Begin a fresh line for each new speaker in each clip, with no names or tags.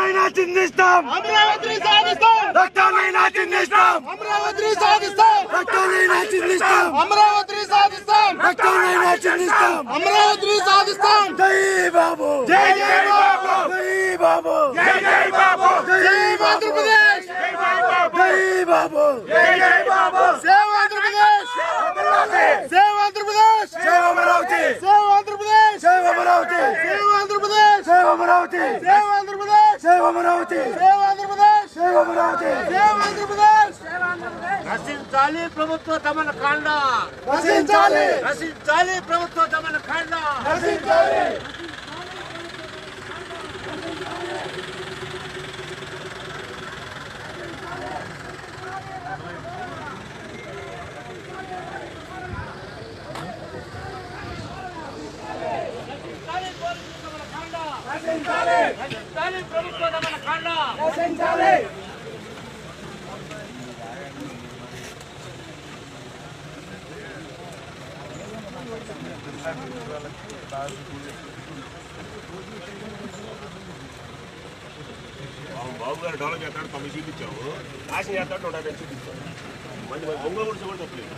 రక్తాన్నైనా చిందిస్తాం
అమరావతి సాధిస్తాం
రక్తాన్నైనా చిందిస్తాం
అమరావతి సాధిస్తాం
రక్తాన్నైనా చిందిస్తాం
అమరావతి సాధిస్తాం
రక్తాన్నైనా చిందిస్తాం
అమరావతి సాధిస్తాం
జై బాబు
జై జై బాబు
జై బాబు
జై జై బాబు జై ఆంధ్రప్రదేశ్
జై బాబు
జై జై Babu save Andhra Pradesh save Andhra Pradesh
save Amaravati
save Andhra Pradesh
save Amaravati
save Andhra Pradesh
save Amaravati
save Andhra Pradesh
save Amaravati
save Andhra Pradesh
save Amaravati
save Andhra Pradesh
రచించాలి ప్రభుత్వ దమన కాండ
రచించాలి
రచించాలి ప్రభుత్వ దమన కాండ
రచించాలి
రచించాలి ప్రభుత్వ దమన కాండ
రచించాలి
బాబు గారు డెవలప్ చేస్తాడు తొమ్మిది సీట్లు ఇచ్చాము నాశనం చేస్తాడు నూట యాభై సీట్లు ఇచ్చాము మంది ఒంగోలు కూడా కూడా తప్పలేదు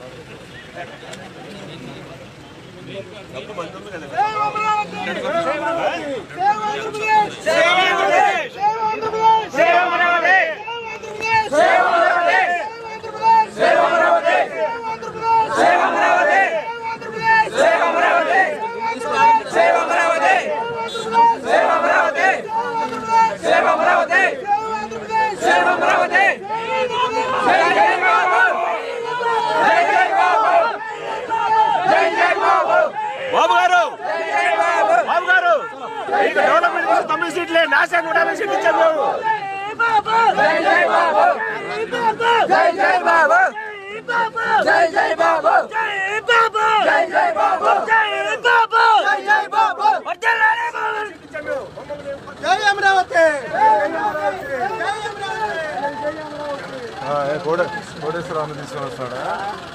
తప్పు మంది ఉంది కదా
save Amaravati save Andhra Pradesh save Andhra Pradesh save Andhra Pradesh save Amaravati save Andhra Pradesh save Andhra Pradesh save Andhra Pradesh save Amaravati save Amaravati save Amaravati save Amaravati save Amaravati save Amaravati జై జై బాబు జై జై బాబు జై జై బాబు
బాబు గారు
జై జై బాబు
బాబు గారు మీకు డెవలప్మెంట్ కోసం తొమ్మిది సీట్లే నాశనం నూట యాభై సీట్లు ఇచ్చాము మేము
జై జై బాబు జై జై బాబు జై జై బాబు జై జై బాబు జై బాబు జై జై బాబు జై అమరావతి
కోటేశ్వరరావు తీసుకొని వస్తాడా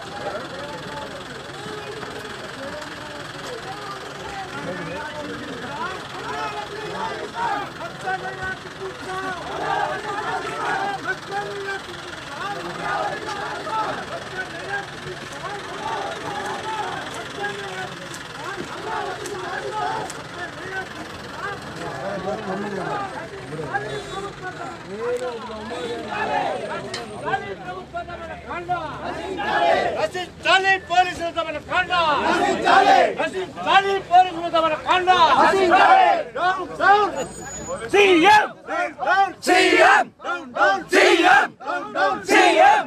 రచించాలి పోలీసుల దమన కాండ రచించాలి పోలీసుల దమన కాండ
సీఎం సీఎం సీఎం సీఎం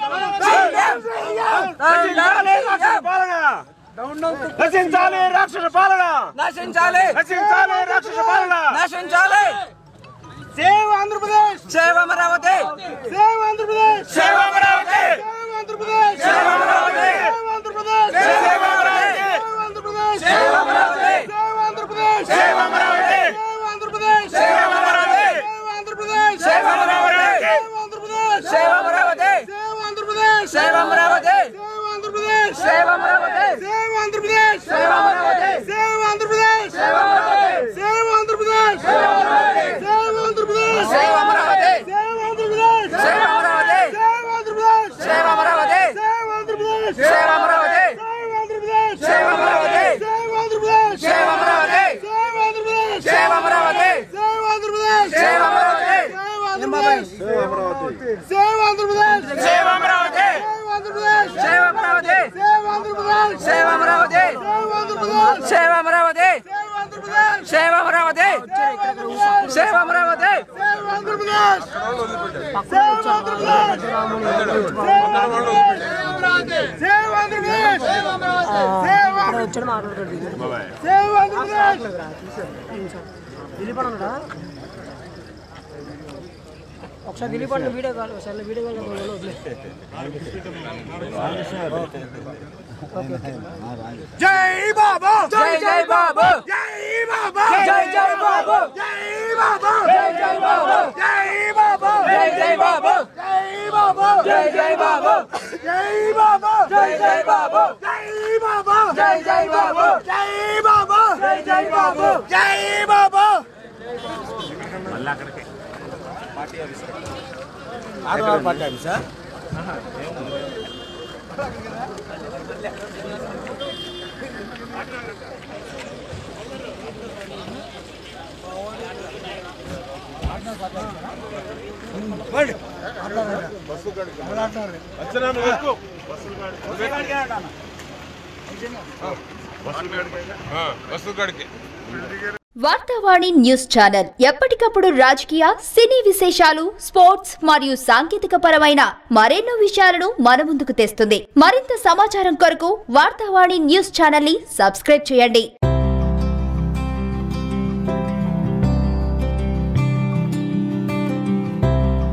రచించాలి రాక్షస పాలన
నశించాలి
రచించాలి రాక్షస పాలన
నశించాలి save Andhra Pradesh save Amaravati save Andhra Pradesh
save Amaravati
save Andhra Pradesh save Amaravati save Andhra Pradesh save Amaravati save Andhra Pradesh save Amaravati save Andhra Pradesh save Amaravati save Amaravati save Andhra Pradesh save Amaravati save Amaravati save Andhra Pradesh save Amaravati save Andhra Pradesh save Amaravati save Andhra Pradesh save Amaravati save Andhra Pradesh save Amaravati save Andhra Pradesh save Amaravati save Andhra Pradesh save Amaravati save Andhra Pradesh save Andhra Pradesh save Amaravati save Andhra Pradesh save Amaravati save Andhra Pradesh save Amaravati save Andhra Pradesh save Andhra Pradesh save Amaravati save Andhra Pradesh save Amaravati save Amaravati save Amaravati save Amaravati save Amaravati save Andhra Pradesh save Andhra Pradesh save Andhra Pradesh save Andhra Pradesh save
వచ్చాడు మాట్లాడుతుంది
save Andhra Pradesh
దిలీపన్నాడా ఒకసారి దిలీప్ అన్న video call సరే video call వదిలే
జై బాబా జై జై బాబా జై బాబా జై జై బాబా జై బాబా జై జై బాబా జై బాబా జై జై బాబా జై బాబా జై జై బాబా జై బాబా జై జై బాబా జై బాబా జై జై బాబా జై బాబా జై జై బాబా జై బాబా
మళ్ళీ అక్కడికే
ఆదివారం పార్టీ ఆఫీసా
వార్తావాణి న్యూస్ ఛానల్ ఎప్పటికప్పుడు రాజకీయ సినీ విశేషాలు స్పోర్ట్స్ మరియు సాంకేతిక పరమైన మరెన్నో విషయాలను మన ముందుకు తెస్తుంది మరింత సమాచారం కొరకు వార్తావాణి న్యూస్ ఛానల్ ని సబ్స్క్రైబ్ చేయండి